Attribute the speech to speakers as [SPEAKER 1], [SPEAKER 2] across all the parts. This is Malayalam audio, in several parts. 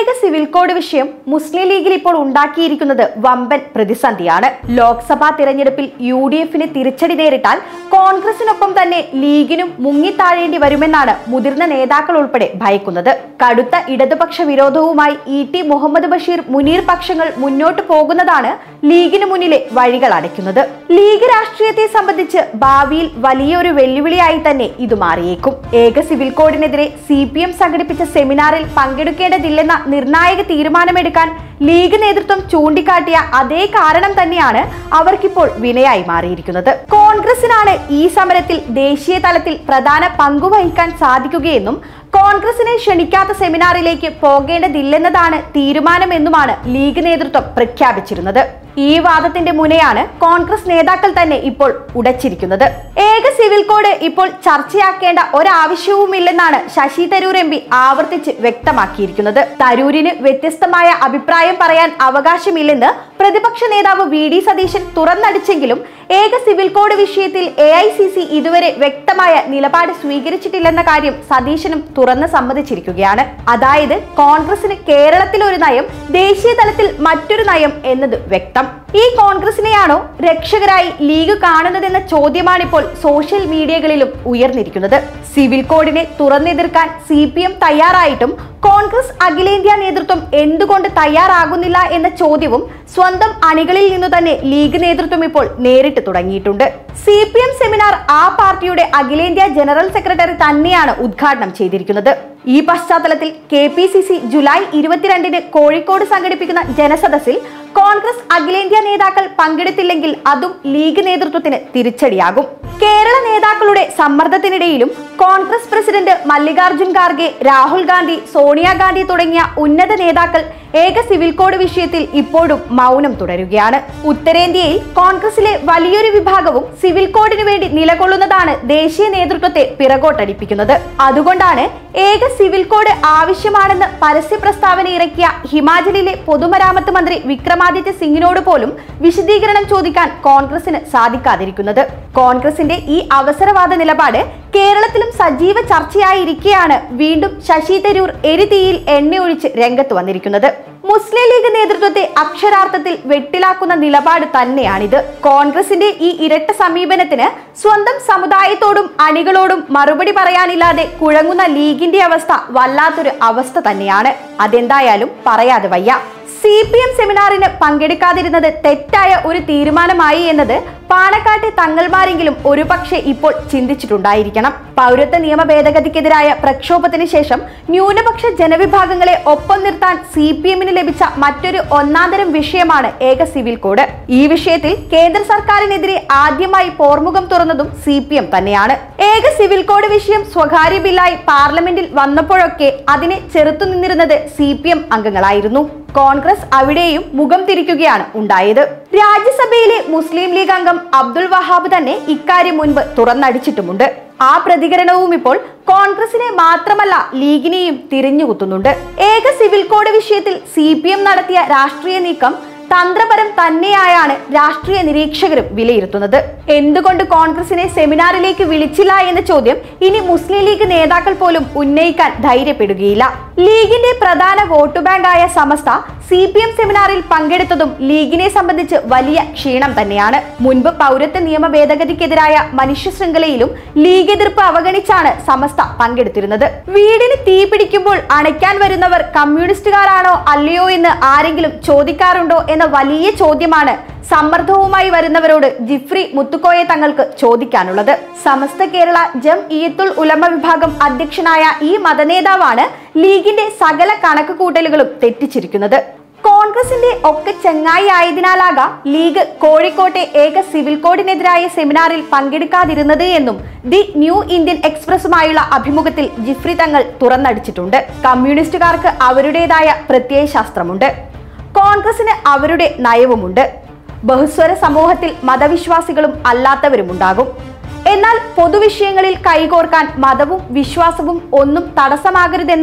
[SPEAKER 1] ഏക സിവിൽ കോഡ് വിഷയം മുസ്ലിം ലീഗിൽ ഇപ്പോൾ ഉണ്ടാക്കിയിരിക്കുന്നത് വമ്പൻ പ്രതിസന്ധിയാണ് ലോക്സഭാ തിരഞ്ഞെടുപ്പിൽ യു ഡി എഫിന് തിരിച്ചടി നേരിട്ടാൽ കോൺഗ്രസിനൊപ്പം തന്നെ ലീഗിനും മുങ്ങിത്താഴേണ്ടി വരുമെന്നാണ് മുതിർന്ന നേതാക്കൾ ഉൾപ്പെടെ ഭയക്കുന്നത് കടുത്ത ഇടതുപക്ഷ വിരോധവുമായി ഇ ടി മുഹമ്മദ് ബഷീർ മുനീർ പക്ഷങ്ങൾ മുന്നോട്ട് പോകുന്നതാണ് ലീഗിന് മുന്നിലെ വഴികൾ അടയ്ക്കുന്നത് ലീഗ് രാഷ്ട്രീയത്തെ സംബന്ധിച്ച് ഭാവിയിൽ വലിയൊരു വെല്ലുവിളിയായി തന്നെ ഇത് മാറിയേക്കും ഏക സിവിൽ കോഡിനെതിരെ സി പി എം സംഘടിപ്പിച്ച സെമിനാറിൽ പങ്കെടുക്കേണ്ടതില്ലെന്ന നിർണായക തീരുമാനമെടുക്കാൻ ലീഗ് നേതൃത്വം ചൂണ്ടിക്കാട്ടിയ അതേ കാരണം തന്നെയാണ് അവർക്കിപ്പോൾ വിനയായി മാറിയിരിക്കുന്നത് കോൺഗ്രസിനാണ് ഈ സമരത്തിൽ ദേശീയ തലത്തിൽ പ്രധാന പങ്കുവഹിക്കാൻ സാധിക്കുകയെന്നും കോൺഗ്രസിനെ ക്ഷണിക്കാത്ത സെമിനാറിലേക്ക് പോകേണ്ടതില്ലെന്നതാണ് തീരുമാനമെന്നുമാണ് ലീഗ് നേതൃത്വം പ്രഖ്യാപിച്ചിരുന്നത് ഈ വാദത്തിന്റെ മുനയാണ് കോൺഗ്രസ് നേതാക്കൾ തന്നെ ഇപ്പോൾ ഉടച്ചിരിക്കുന്നത് ഏക സിവിൽ കോഡ് ഇപ്പോൾ ചർച്ചയാക്കേണ്ട ഒരാവശ്യവുമില്ലെന്നാണ് ശശി തരൂർ എം പി ആവർത്തിച്ച് വ്യക്തമാക്കിയിരിക്കുന്നത് തരൂരിന് വ്യത്യസ്തമായ അഭിപ്രായം പറയാൻ അവകാശമില്ലെന്ന് പ്രതിപക്ഷ നേതാവ് വി ഡി സതീശൻ തുറന്നടിച്ചെങ്കിലും ഏക സിവിൽ കോഡ് വിഷയത്തിൽ എ ഐ സി സി ഇതുവരെ വ്യക്തമായ നിലപാട് സ്വീകരിച്ചിട്ടില്ലെന്ന കാര്യം സതീശനും തുറന്ന് സമ്മതിച്ചിരിക്കുകയാണ് അതായത് കോൺഗ്രസിന് കേരളത്തിൽ ഒരു നയം ദേശീയ തലത്തിൽ മറ്റൊരു നയം എന്നത് വ്യക്തം ഈ കോൺഗ്രസിനെയാണോ രക്ഷകരായി ലീഗ് കാണുന്നതെന്ന ചോദ്യമാണിപ്പോൾ സോഷ്യൽ മീഡിയകളിലും ഉയർന്നിരിക്കുന്നത് സിവിൽ കോഡിനെ തുറന്നെതിർക്കാൻ സി പി എം തയ്യാറായിട്ടും കോൺഗ്രസ് അഖിലേന്ത്യാ നേതൃത്വം എന്തുകൊണ്ട് തയ്യാറാകുന്നില്ല എന്ന ചോദ്യവും സ്വന്തം അണികളിൽ നിന്നു തന്നെ ലീഗ് നേതൃത്വം ഇപ്പോൾ നേരിട്ട് തുടങ്ങിയിട്ടുണ്ട് സി പി എം സെമിനാർ ആ പാർട്ടിയുടെ അഖിലേന്ത്യാ ജനറൽ സെക്രട്ടറി തന്നെയാണ് ഉദ്ഘാടനം ചെയ്തിരിക്കുന്നത് ഈ പശ്ചാത്തലത്തിൽ K P C C July ഇരുപത്തിരണ്ടിന് കോഴിക്കോട് സംഘടിപ്പിക്കുന്ന ജനസദസ്സിൽ കോൺഗ്രസ് അഖിലേന്ത്യാ നേതാക്കൾ പങ്കെടുത്തില്ലെങ്കിൽ അതും ലീഗ് നേതൃത്വത്തിന് തിരിച്ചടിയാകും കേരള നേതാക്കളുടെ സമ്മർദ്ദത്തിനിടയിലും കോൺഗ്രസ് പ്രസിഡന്റ് മല്ലികാർജുൻ ഖാർഗെ രാഹുൽ ഗാന്ധി സോണിയാഗാന്ധി തുടങ്ങിയ ഉന്നത നേതാക്കൾ ഏക സിവിൽ കോഡ് വിഷയത്തിൽ ഇപ്പോഴും മൗനം തുടരുകയാണ് ഉത്തരേന്ത്യയിൽ കോൺഗ്രസിലെ വലിയൊരു വിഭാഗവും സിവിൽ കോഡിനു വേണ്ടി നിലകൊള്ളുന്നതാണ് ദേശീയ നേതൃത്വത്തെ പിറകോട്ടടിപ്പിക്കുന്നത് അതുകൊണ്ടാണ് ഏക സിവിൽ കോഡ് ആവശ്യമാണെന്ന് പരസ്യ പ്രസ്താവന ഇറക്കിയ ഹിമാചലിലെ പൊതുമരാമത്ത് മന്ത്രി വിക്രമാദിത്യ സിംഗിനോട് പോലും വിശദീകരണം ചോദിക്കാൻ കോൺഗ്രസിന് സാധിക്കാതിരിക്കുന്നത് കോൺഗ്രസിന്റെ ഈ അവസരവാദ നിലപാട് കേരളത്തിലും സജീവ ചർച്ചയായിരിക്കെയാണ് വീണ്ടും ശശി തരൂർ എരിതീയിൽ എണ്ണയൊഴിച്ച് രംഗത്ത് വന്നിരിക്കുന്നത് മുസ്ലിം ലീഗ് നേതൃത്വത്തെ അക്ഷരാർത്ഥത്തിൽ വെട്ടിലാക്കുന്ന നിലപാട് തന്നെയാണിത് കോൺഗ്രസിന്റെ ഈ ഇരട്ട സമീപനത്തിന് സ്വന്തം സമുദായത്തോടും അണികളോടും മറുപടി പറയാനില്ലാതെ കുഴങ്ങുന്ന ലീഗിന്റെ അവസ്ഥ വല്ലാത്തൊരു അവസ്ഥ തന്നെയാണ് അതെന്തായാലും പറയാതെ വയ്യ സി പി എം സെമിനാറിന് പങ്കെടുക്കാതിരുന്നത് തെറ്റായ ഒരു തീരുമാനമായി എന്നത് പാണക്കാട്ടെ തങ്ങൾമാരെങ്കിലും ഒരുപക്ഷെ ഇപ്പോൾ ചിന്തിച്ചിട്ടുണ്ടായിരിക്കണം പൗരത്വ നിയമ ഭേദഗതിക്കെതിരായ പ്രക്ഷോഭത്തിന് ശേഷം ന്യൂനപക്ഷ ജനവിഭാഗങ്ങളെ ഒപ്പം നിർത്താൻ സി പി എമ്മിന് ലഭിച്ച മറ്റൊരു ഒന്നാന്തരം വിഷയമാണ് ഏക സിവിൽ കോഡ് ഈ വിഷയത്തിൽ കേന്ദ്ര സർക്കാരിനെതിരെ ആദ്യമായി പോർമുഖം തുറന്നതും സി പി എം തന്നെയാണ് ഏക സിവിൽ കോഡ് വിഷയം സ്വകാര്യ ബില്ലായി പാർലമെന്റിൽ വന്നപ്പോഴൊക്കെ അതിനെ ചെറുത്തുനിന്നിരുന്നത് സി പി എം അംഗങ്ങളായിരുന്നു കോൺഗ്രസ് അവിടെയും മുഖം തിരിക്കുകയാണ് ഉണ്ടായത് രാജ്യസഭയിലെ മുസ്ലിം ലീഗ് അംഗം അബ്ദുൾ വഹാബ് തന്നെ ഇക്കാര്യം മുൻപ് തുറന്നടിച്ചിട്ടുമുണ്ട് ആ പ്രതികരണവും ഇപ്പോൾ കോൺഗ്രസിനെ മാത്രമല്ല ലീഗിനെയും തിരിഞ്ഞുകുത്തുന്നുണ്ട് ഏക സിവിൽ കോഡ് വിഷയത്തിൽ സി നടത്തിയ രാഷ്ട്രീയ നീക്കം തന്ത്രപരം തന്നെയായാണ് രാഷ്ട്രീയ നിരീക്ഷകരും വിലയിരുത്തുന്നത് എന്തുകൊണ്ട് കോൺഗ്രസിനെ സെമിനാറിലേക്ക് വിളിച്ചില്ല എന്ന ചോദ്യം ഇനി മുസ്ലിം ലീഗ് നേതാക്കൾ പോലും ഉന്നയിക്കാൻ ധൈര്യപ്പെടുകയില്ല ലീഗിന്റെ പ്രധാന വോട്ട് ബാങ്കായ സമസ്ത സി പി എം സെമിനാറിൽ പങ്കെടുത്തതും ലീഗിനെ സംബന്ധിച്ച് വലിയ ക്ഷീണം തന്നെയാണ് മുൻപ് പൗരത്വ നിയമ ഭേദഗതിക്കെതിരായ മനുഷ്യ ശൃംഖലയിലും ലീഗ് എതിർപ്പ് അവഗണിച്ചാണ് സമസ്ത പങ്കെടുത്തിരുന്നത് വീടിന് തീ പിടിക്കുമ്പോൾ അണയ്ക്കാൻ വരുന്നവർ കമ്മ്യൂണിസ്റ്റുകാരാണോ അല്ലയോ എന്ന് ആരെങ്കിലും ചോദിക്കാറുണ്ടോ എന്ന വലിയ ചോദ്യമാണ് സമ്മർദ്ദവുമായി വരുന്നവരോട് ജിഫ്രി മുത്തുക്കോയ തങ്ങൾക്ക് ചോദിക്കാനുള്ളത് സമസ്ത കേരള ജം ഇയത്തുൽ ഉലമ വിഭാഗം അധ്യക്ഷനായ ഈ മതനേതാവാണ് ലീഗിന്റെ സകല കണക്ക് കൂട്ടലുകളും തെറ്റിച്ചിരിക്കുന്നത് കോൺഗ്രസിന്റെ ഒക്കെ ചെങ്ങായി ആയതിനാലാകാം ലീഗ് കോഴിക്കോട്ടെ ഏക സിവിൽ കോഡിനെതിരായ സെമിനാറിൽ പങ്കെടുക്കാതിരുന്നത് എന്നും ദി ന്യൂ ഇന്ത്യൻ എക്സ്പ്രസുമായുള്ള അഭിമുഖത്തിൽ ജിഫ്രി തങ്ങൾ തുറന്നടിച്ചിട്ടുണ്ട് കമ്മ്യൂണിസ്റ്റുകാർക്ക് അവരുടേതായ പ്രത്യയശാസ്ത്രമുണ്ട് കോൺഗ്രസിന് അവരുടെ നയവുമുണ്ട് ബഹുസ്വര സമൂഹത്തിൽ മതവിശ്വാസികളും അല്ലാത്തവരുമുണ്ടാകും എന്നാൽ പൊതുവിഷയങ്ങളിൽ കൈകോർക്കാൻ മതവും വിശ്വാസവും ഒന്നും തടസ്സമാകരുതെന്നാണ്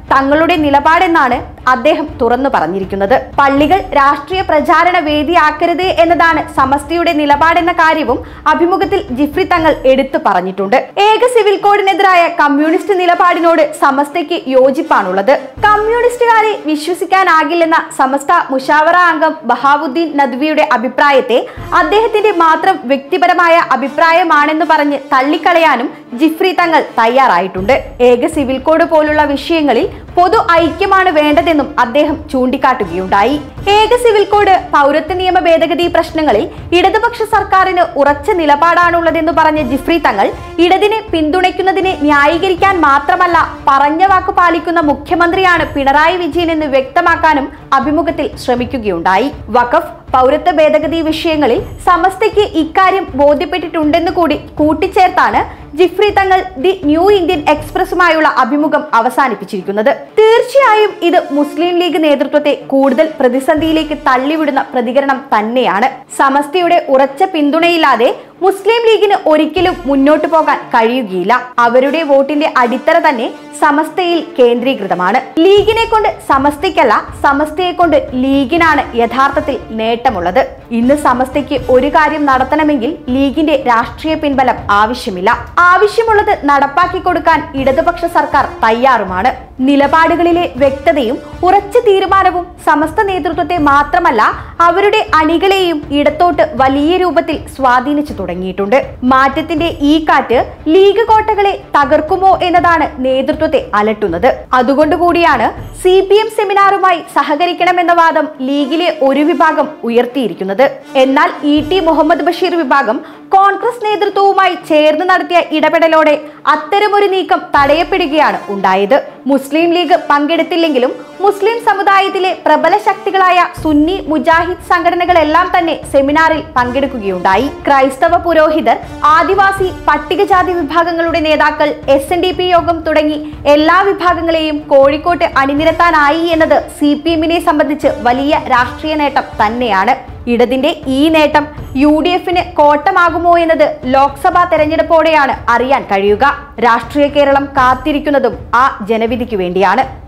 [SPEAKER 1] തങ്ങളുടെ നിലപാടെന്നാണ് അദ്ദേഹം തുറന്നു പറഞ്ഞിരിക്കുന്നത് പള്ളികൾ രാഷ്ട്രീയ പ്രചാരണ വേദിയാക്കരുത് എന്നതാണ് സമസ്തയുടെ നിലപാടെന്ന കാര്യവും അഭിമുഖത്തിൽ ജിഫ്രി തങ്ങൾ എടുത്തു പറഞ്ഞിട്ടുണ്ട് ഏക സിവിൽ കോഡിനെതിരായ കമ്മ്യൂണിസ്റ്റ് നിലപാടിനോട് സമസ്തയ്ക്ക് യോജിപ്പാണുള്ളത് കമ്മ്യൂണിസ്റ്റുകാരെ വിശ്വസിക്കാനാകില്ലെന്ന സമസ്ത മുഷാവറ അംഗം ബഹാവുദ്ദീൻ നദ്വിയുടെ അഭിപ്രായത്തെ അദ്ദേഹത്തിന്റെ മാത്രം വ്യക്തിപരമായ അഭിപ്രായമാണെന്ന് പറഞ്ഞ് തള്ളിക്കളയാനും ജിഫ്രി തങ്ങൾ തയ്യാറായിട്ടുണ്ട് ഏക സിവിൽ കോഡ് പോലുള്ള വിഷയങ്ങളിൽ പൊതു ഐക്യമാണ് വേണ്ടതെന്നും അദ്ദേഹം ചൂണ്ടിക്കാട്ടുകയുണ്ടായി ഏക സിവിൽ കോഡ് പൗരത്വ നിയമ ഭേദഗതി പ്രശ്നങ്ങളിൽ ഇടതുപക്ഷ സർക്കാരിന് ഉറച്ച നിലപാടാണുള്ളതെന്ന് പറഞ്ഞ ജിഫ്രി തങ്ങൾ ഇടതിനെ പിന്തുണയ്ക്കുന്നതിനെ ന്യായീകരിക്കാൻ മാത്രമല്ല പറഞ്ഞ വാക്ക് പാലിക്കുന്ന മുഖ്യമന്ത്രിയാണ് പിണറായി വിജയൻ എന്ന് വ്യക്തമാക്കാനും അഭിമുഖത്തിൽ ശ്രമിക്കുകയുണ്ടായി വഖഫ് പൗരത്വ ഭേദഗതി വിഷയങ്ങളിൽ സമസ്തയ്ക്ക് ഇക്കാര്യം ബോധ്യപ്പെട്ടിട്ടുണ്ടെന്ന് കൂടി കൂട്ടിച്ചേർത്താണ് ജിഫ്രി തങ്ങൾ ദി ന്യൂ ഇന്ത്യൻ എക്സ്പ്രസുമായുള്ള അഭിമുഖം അവസാനിപ്പിച്ചിരിക്കുന്നത് തീർച്ചയായും ഇത് മുസ്ലിം ലീഗ് നേതൃത്വത്തെ കൂടുതൽ പ്രതിസന്ധിയിലേക്ക് തള്ളിവിടുന്ന പ്രതികരണം തന്നെയാണ് സമസ്തയുടെ ഉറച്ച പിന്തുണയില്ലാതെ മുസ്ലിം ലീഗിന് ഒരിക്കലും മുന്നോട്ടു പോകാൻ കഴിയുകയില്ല അവരുടെ വോട്ടിന്റെ അടിത്തറ തന്നെ സമസ്തയിൽ കേന്ദ്രീകൃതമാണ് ലീഗിനെ കൊണ്ട് സമസ്തയ്ക്കല്ല സമസ്തയെ കൊണ്ട് ലീഗിനാണ് യഥാർത്ഥത്തിൽ നേട്ടമുള്ളത് ഇന്ന് സമസ്തയ്ക്ക് ഒരു കാര്യം നടത്തണമെങ്കിൽ ലീഗിന്റെ രാഷ്ട്രീയ പിൻബലം ആവശ്യമില്ല ആവശ്യമുള്ളത് നടപ്പാക്കി കൊടുക്കാൻ ഇടതുപക്ഷ സർക്കാർ തയ്യാറുമാണ് നിലപാടുകളിലെ വ്യക്തതയും ഉറച്ച തീരുമാനവും സമസ്ത നേതൃത്വത്തെ മാത്രമല്ല അവരുടെ അണികളെയും ഇടത്തോട്ട് വലിയ രൂപത്തിൽ സ്വാധീനിച്ചു തുടങ്ങിയിട്ടുണ്ട് മാറ്റത്തിന്റെ ഈ കാറ്റ് ലീഗ് കോട്ടകളെ തകർക്കുമോ എന്നതാണ് നേതൃത്വത്തെ അലട്ടുന്നത് അതുകൊണ്ടുകൂടിയാണ് സി പി എം സെമിനാറുമായി സഹകരിക്കണമെന്ന വാദം ലീഗിലെ ഒരു വിഭാഗം ഉയർത്തിയിരിക്കുന്നത് എന്നാൽ ഇ ടി മുഹമ്മദ് ബഷീർ വിഭാഗം കോൺഗ്രസ് നേതൃത്വവുമായി ചേർന്ന് നടത്തിയ ഇടപെടലോടെ അത്തരമൊരു നീക്കം തടയപ്പെടുകയാണ് ഉണ്ടായത് മുസ്ലിം ലീഗ് പങ്കെടുത്തില്ലെങ്കിലും മുസ്ലിം സമുദായത്തിലെ പ്രബല ശക്തികളായ സുന്നി മുജാഹിദ് സംഘടനകളെല്ലാം തന്നെ സെമിനാറിൽ പങ്കെടുക്കുകയുണ്ടായി ക്രൈസ്തവ പുരോഹിതർ ആദിവാസി പട്ടികജാതി വിഭാഗങ്ങളുടെ നേതാക്കൾ എസ് എൻ ഡി പി യോഗം തുടങ്ങി എല്ലാ വിഭാഗങ്ങളെയും കോഴിക്കോട്ട് അണിനിരത്താനായി എന്നത് സി പി എമ്മിനെ സംബന്ധിച്ച് വലിയ രാഷ്ട്രീയ നേട്ടം തന്നെയാണ് ഇടതിന്റെ ഈ നേട്ടം യു ഡി എഫിന് കോട്ടമാകുമോ എന്നത് ലോക്സഭാ തെരഞ്ഞെടുപ്പോടെയാണ് അറിയാൻ കഴിയുക രാഷ്ട്രീയ കേരളം കാത്തിരിക്കുന്നതും ആ ജനവിധിക്ക് വേണ്ടിയാണ്